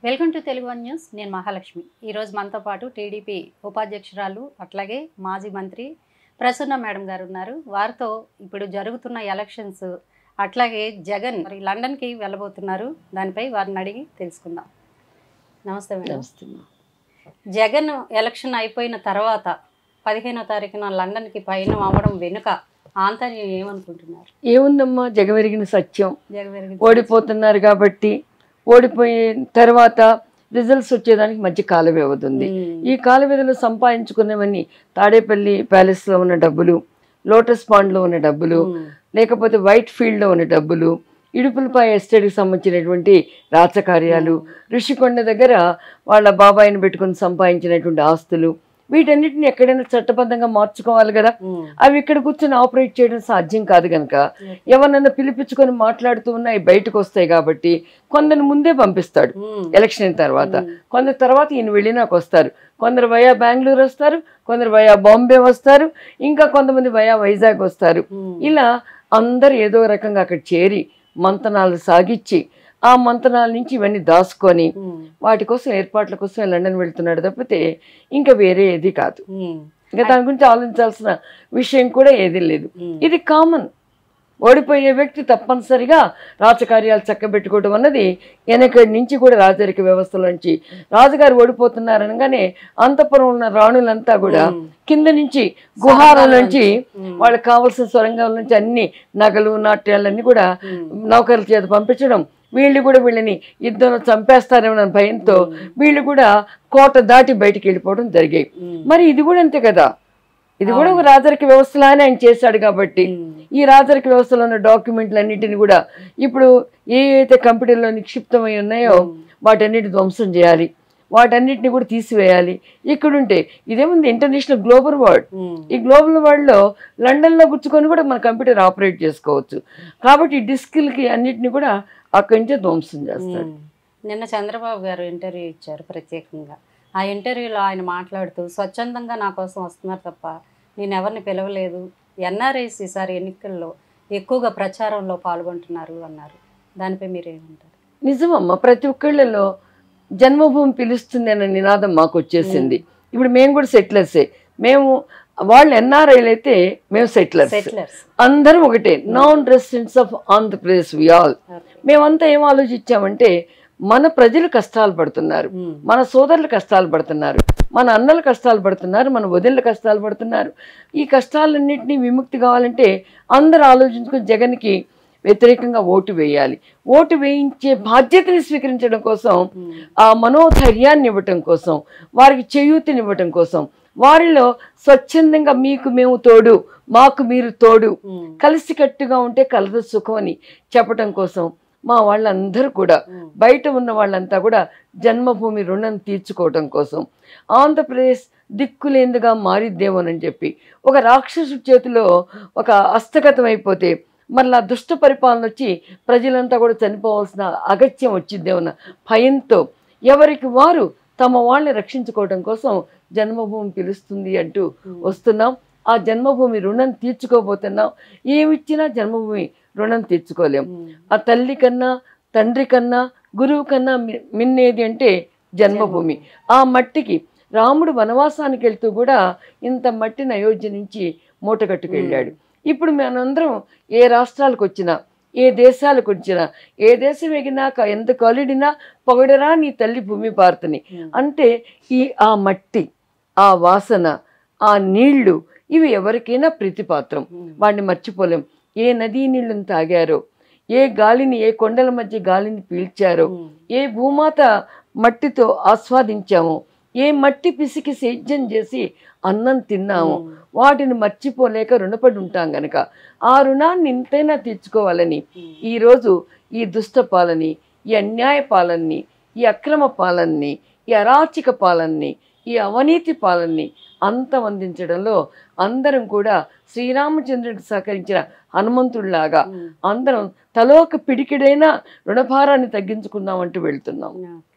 welcome to Telugu one news నేను మహాలక్ష్మి ఈరోజు మనతో పాటు టీడీపీ ఉపాధ్యక్షురాలు అట్లాగే మాజీ మంత్రి ప్రసన్న మేడం గారు ఉన్నారు వారితో ఇప్పుడు jరుగుతున్న ఎలక్షన్స్ అట్లాగే జగన్ మరి లండన్కి వెళ్ళబోతున్నారు దానిపై వారిని అడిగి తెలుసుకుందాం నమస్తే మేడం జగన్ ఎలక్షన్ అయిపోయిన తర్వాత పదిహేనో తారీఖున లండన్కి పయనం అవ్వడం వెనుక ఆంతర్యం ఏమనుకుంటున్నారు ఏముందమ్మా జగమెరిగిన సత్యం జగన్ ఓడిపోతున్నారు కాబట్టి ఓడిపోయిన తర్వాత రిజల్ట్స్ వచ్చేదానికి మధ్య కాల వ్యవధి ఉంది ఈ కాల వ్యవధిలో సంపాదించుకున్నవన్నీ తాడేపల్లి ప్యాలెస్లో ఉన్న డబ్బులు లోటస్ పాండ్లో ఉన్న డబ్బులు లేకపోతే వైట్ ఫీల్డ్లో ఉన్న డబ్బులు ఇడుపులపై ఎస్టేట్కి సంబంధించినటువంటి రాచకార్యాలు ఋషికొండ దగ్గర వాళ్ళ బాబాయిని పెట్టుకుని సంపాదించినటువంటి ఆస్తులు వీటన్నిటిని ఎక్కడైనా చట్టబద్ధంగా మార్చుకోవాలి కదా అవి ఇక్కడ కూర్చొని ఆపరేట్ చేయడం సాధ్యం కాదు కనుక ఎవరినైనా పిలిపించుకొని మాట్లాడుతూ ఉన్నాయి బయటకు వస్తాయి కాబట్టి కొందరు ముందే పంపిస్తాడు ఎలక్షన్ అయిన తర్వాత కొందరు తర్వాత ఈయన వెళ్ళినాక వస్తారు కొందరు వయా బెంగళూరు వస్తారు కొందరు వయా బాంబే వస్తారు ఇంకా కొంతమంది వయా వైజాగ్ వస్తారు ఇలా అందరు ఏదో రకంగా అక్కడ చేరి మంతనాలు సాగిచ్చి ఆ మంతనాల నుంచి ఇవన్నీ దాచుకొని వాటి కోసం ఏర్పాట్ల కోసం లండన్ వెళ్తున్నాడు తప్పితే ఇంకా వేరే ఏది కాదు ఇంకా దాని గురించి ఆలోచించాల్సిన విషయం కూడా ఏది లేదు ఇది కామన్ ఓడిపోయే వ్యక్తి తప్పనిసరిగా రాజకార్యాలు చక్కబెట్టుకోవడం అన్నది వెనకడి నుంచి కూడా రాజరిక వ్యవస్థల నుంచి రాజుగారు ఓడిపోతున్నారనగానే అంతపురం ఉన్న రాణులంతా కూడా కింద నుంచి గుహారాల నుంచి వాళ్ళకి కావాల్సిన సొరంగాల నుంచి అన్ని నగలు నాట్యాలన్నీ కూడా నౌకర్ల చేత పంపించడం వీళ్ళు కూడా వీళ్ళని యుద్ధంలో చంపేస్తారేమో అనే భయంతో వీళ్ళు కూడా కోట దాటి బయటికి వెళ్ళిపోవడం జరిగాయి మరి ఇది కూడా అంతే కదా ఇది కూడా ఒక రాజరిక వ్యవస్థలానే ఆయన చేశాడు కాబట్టి ఈ రాజరిక వ్యవస్థలో ఉన్న డాక్యుమెంట్లు అన్నిటిని కూడా ఇప్పుడు ఏ అయితే కంప్యూటర్లో నిక్షిప్తమై ఉన్నాయో వాటన్నిటి ధ్వంసం చేయాలి వాటన్నిటిని కూడా తీసివేయాలి ఇక్కడుంటే ఇదేముంది ఇంటర్నేషనల్ గ్లోబల్ వరల్డ్ ఈ గ్లోబల్ వరల్డ్లో లండన్లో గుచ్చుకొని కూడా మన కంప్యూటర్ ఆపరేట్ చేసుకోవచ్చు కాబట్టి ఈ డిస్క్లకి అన్నిటిని కూడా అక్కడి నుంచే ధ్వంసం చేస్తాడు నిన్న చంద్రబాబు గారు ఇంటర్వ్యూ ఇచ్చారు ప్రత్యేకంగా ఆ ఇంటర్వ్యూలో ఆయన మాట్లాడుతూ స్వచ్ఛందంగా నా కోసం వస్తున్నారు తప్ప నేను ఎవరిని పిలవలేదు ఎన్ఆర్ఐస్ ఈసారి ఎన్నికల్లో ఎక్కువగా ప్రచారంలో పాల్గొంటున్నారు అన్నారు దానిపై మీరు ఏమంటారు నిజమమ్మ ప్రతి ఒక్కళ్ళలో జన్మభూమి పిలుస్తుంది అనే నినాదం మాకు వచ్చేసింది ఇప్పుడు మేము కూడా సెటిలర్సే మేము వాళ్ళు ఎన్ఆర్ఐలు అయితే మేము సెటిలర్స్ సెటిలర్స్ అందరం ఒకటే non residents of Andhra Pradesh we all మేమంతా ఏం ఆలోచించామంటే మన ప్రజలు కష్టాలు పడుతున్నారు మన సోదరులు కష్టాలు పడుతున్నారు మన అన్నలు కష్టాలు పడుతున్నారు మన వదిళ్ళ కష్టాలు పడుతున్నారు ఈ కష్టాలన్నింటినీ విముక్తి కావాలంటే అందరూ ఆలోచించుకుని జగన్కి వ్యతిరేకంగా ఓటు వేయాలి ఓటు వేయించే బాధ్యతని స్వీకరించడం కోసం ఆ మనోధైర్యాన్ని ఇవ్వటం కోసం వారికి చేయూతనివ్వటం కోసం వారిలో స్వచ్ఛందంగా మీకు మేము తోడు మాకు మీరు తోడు కలిసికట్టుగా ఉంటే కలదు సుఖం అని చెప్పటం కోసం మా వాళ్ళందరూ కూడా బయట ఉన్న వాళ్ళంతా కూడా జన్మభూమి రుణం తీర్చుకోవటం కోసం ఆంధ్రప్రదేశ్ దిక్కులేందుగా మారిద్దేమోనని చెప్పి ఒక రాక్షసు చేతిలో ఒక హస్తగతం అయిపోతే మళ్ళా దుష్ట పరిపాలన వచ్చి ప్రజలంతా కూడా చనిపోవాల్సిన అగత్యం వచ్చిద్దేమన్న భయంతో ఎవరికి వారు తమ వాళ్ళని రక్షించుకోవడం కోసం జన్మభూమి పిలుస్తుంది అంటూ వస్తున్నాం ఆ జన్మభూమి రుణం తీర్చుకోబోతున్నాం ఏమిచ్చినా జన్మభూమి రుణం తీర్చుకోలేం ఆ తల్లి కన్నా తండ్రి కన్నా గురువు కన్నా మి- మిన్నేది అంటే జన్మభూమి ఆ మట్టికి రాముడు వనవాసానికి వెళ్తూ కూడా ఇంత మట్టిని అయోధ్య నుంచి మూటగట్టుకు వెళ్ళాడు ఇప్పుడు మనందరం ఏ రాష్ట్రాలకు వచ్చినా ఏ దేశాలకు వచ్చినా ఏ దేశం ఎగినాక ఎంత కలిడినా పొగడరా నీ తల్లి భూమి భారతని అంటే ఈ ఆ మట్టి ఆ వాసన ఆ నీళ్లు ఇవి ఎవరికైనా ప్రీతిపాత్రం వాడిని మర్చిపోలేం ఏ నదీ నీళ్ళని తాగారో ఏ గాలిని ఏ కొండల మధ్య గాలిని పీల్చారో ఏ భూమాత మట్టితో ఆస్వాదించామో ఏ మట్టి పిసికి సేద్యం చేసి అన్నం తిన్నామో వాటిని మర్చిపోలేక రుణపడి ఉంటాం గనక ఆ రుణాన్ని ఇంతైనా తీర్చుకోవాలని ఈరోజు ఈ దుష్ట పాలని ఈ అన్యాయ పాలన్ని ఈ అక్రమ పాలన్ని ఈ అరాచక పాలన్ని ఈ అవినీతి పాలన్ని అంతమందించడంలో అందరం కూడా శ్రీరామచంద్రుడికి సహకరించిన హనుమంతుడిలాగా అందరం తలోక పిడికిడైన రుణభారాన్ని తగ్గించుకుందామంటూ వెళ్తున్నాం ఓకే